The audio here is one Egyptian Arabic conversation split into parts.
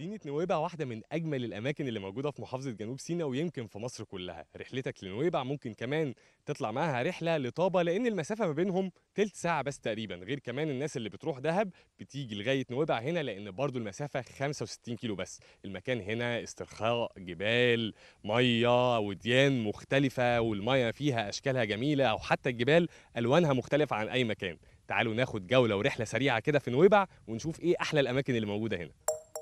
مدينة نويبع واحدة من أجمل الأماكن اللي موجودة في محافظة جنوب سيناء ويمكن في مصر كلها، رحلتك لنويبع ممكن كمان تطلع معاها رحلة لطابة لأن المسافة ما بينهم تلت ساعة بس تقريبا، غير كمان الناس اللي بتروح دهب بتيجي لغاية نويبع هنا لأن برضو المسافة 65 كيلو بس، المكان هنا استرخاء، جبال، مية وديان مختلفة والمية فيها أشكالها جميلة أو حتى الجبال ألوانها مختلفة عن أي مكان. تعالوا ناخد جولة ورحلة سريعة كده في نويبع ونشوف إيه أحلى الأماكن اللي موجودة هنا.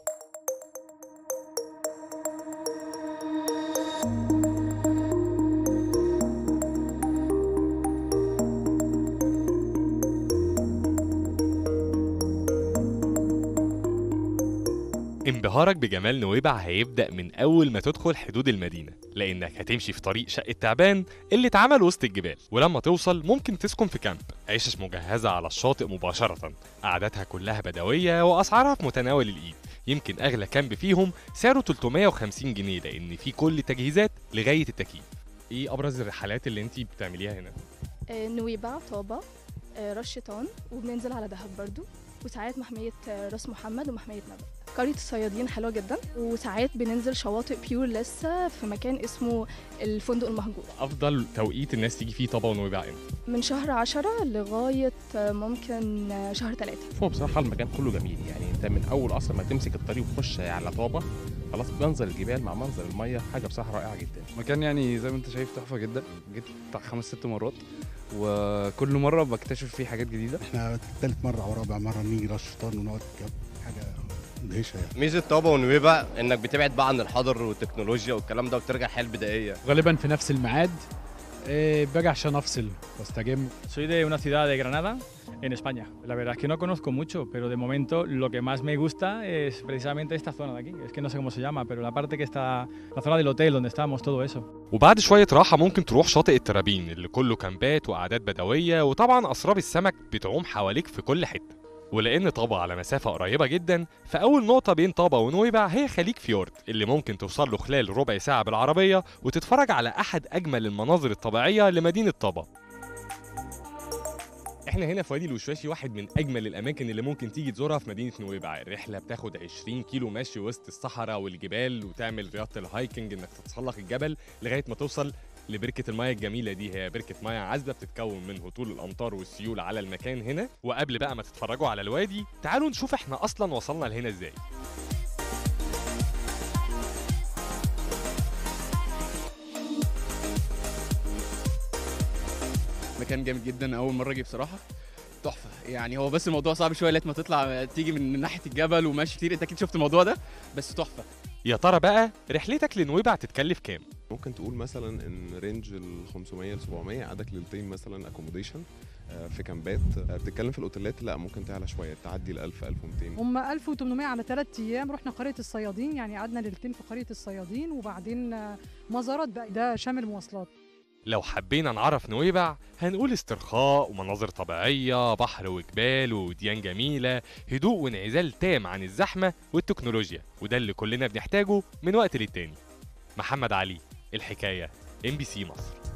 انبهارك بجمال نويبع هيبدأ من أول ما تدخل حدود المدينة لأنك هتمشي في طريق شقة تعبان اللي اتعمل وسط الجبال ولما توصل ممكن تسكن في كامب عيشش مجهزة على الشاطئ مباشرة قعداتها كلها بدوية وأسعارها في متناول الإيد يمكن أغلى كامب فيهم سعره 350 جنيه لأن فيه كل التجهيزات لغاية التكييف إيه أبرز الرحلات اللي أنت بتعمليها هنا؟ آه، نويبع طابة آه، راس شيطان وبننزل على دهب برضو وساعات محمية آه، راس محمد ومحمية نبأ قرية الصيادين حلوة جدا وساعات بننزل شواطئ بيور لسه في مكان اسمه الفندق المهجور أفضل توقيت الناس تيجي فيه طابة ونويبع إمتى؟ من شهر عشرة لغاية آه، ممكن آه، شهر ثلاثة هو بصراحة المكان كله جميل يعني انت من اول اصلا ما تمسك الطريق وتخش على طابة خلاص منظر الجبال مع منظر المية حاجة بصراحة رائعة جدا مكان يعني زي ما انت شايف تحفه جدا جيت بتاع خمس ست مرات وكل مره بكتشف فيه حاجات جديده احنا تالت مرة او رابع مرة نيجي راس شيطان ونقعد كامب حاجة مدهشة يعني ميزه طابا ونويبع انك بتبعد بقى عن الحضر والتكنولوجيا والكلام ده وبترجع الحياه البدائيه غالبا في نفس الميعاد eh, باجي عشان افصل واستجم Soy de una ciudad de Granada, en España. La verdad es que no conozco mucho, pero de momento lo que más me gusta es precisamente esta zona de aquí. Es que no sé cómo se llama, pero la parte que está, la zona del hotel donde estamos, todo eso. وبعد شوية راحة ممكن تروح شاطئ الترابين اللي كله كامبات وقعدات بدوية وطبعا أسراب السمك بتعوم حواليك في كل حتة ولأن طابة على مسافة قريبة جدا فأول نقطة بين طابة ونويبع هي خليج فيورد اللي ممكن توصل له خلال ربع ساعة بالعربية وتتفرج على أحد أجمل المناظر الطبيعية لمدينة طابة احنا هنا في وادي الوشواشي واحد من اجمل الاماكن اللي ممكن تيجي تزورها في مدينه نويبع الرحله بتاخد 20 كيلو مشي وسط الصحراء والجبال وتعمل رياضه الهايكنج انك تتسلق الجبل لغايه ما توصل لبركه المايه الجميله دي هي بركه مايه عذبه بتتكون من هطول الامطار والسيول على المكان هنا وقبل بقى ما تتفرجوا على الوادي تعالوا نشوف احنا اصلا وصلنا لهنا ازاي مكان جامد جدا اول مره اجي بصراحه تحفه يعني هو بس الموضوع صعب شويه لغايه ما تطلع تيجي من ناحيه الجبل وماشي كتير انت اكيد شفت الموضوع ده بس تحفه يا ترى بقى رحلتك لنويبع تتكلف كام ممكن تقول مثلا ان رينج ال 500 ل 700 عندك ليلتين مثلا اكوموديشن في كامبات آه، بتتكلم في الاوتيلات لا ممكن تعلى شويه تعدي ال 1000 1200 هم 1800 على ثلاث ايام رحنا قريه الصيادين يعني قعدنا ليلتين في قريه الصيادين وبعدين آه، مزارات بقى ده شامل مواصلات لو حبينا نعرف نويبع هنقول استرخاء ومناظر طبيعية بحر وجبال وديان جميلة هدوء وانعزال تام عن الزحمة والتكنولوجيا وده اللي كلنا بنحتاجه من وقت للتاني محمد علي الحكاية ام بي سي مصر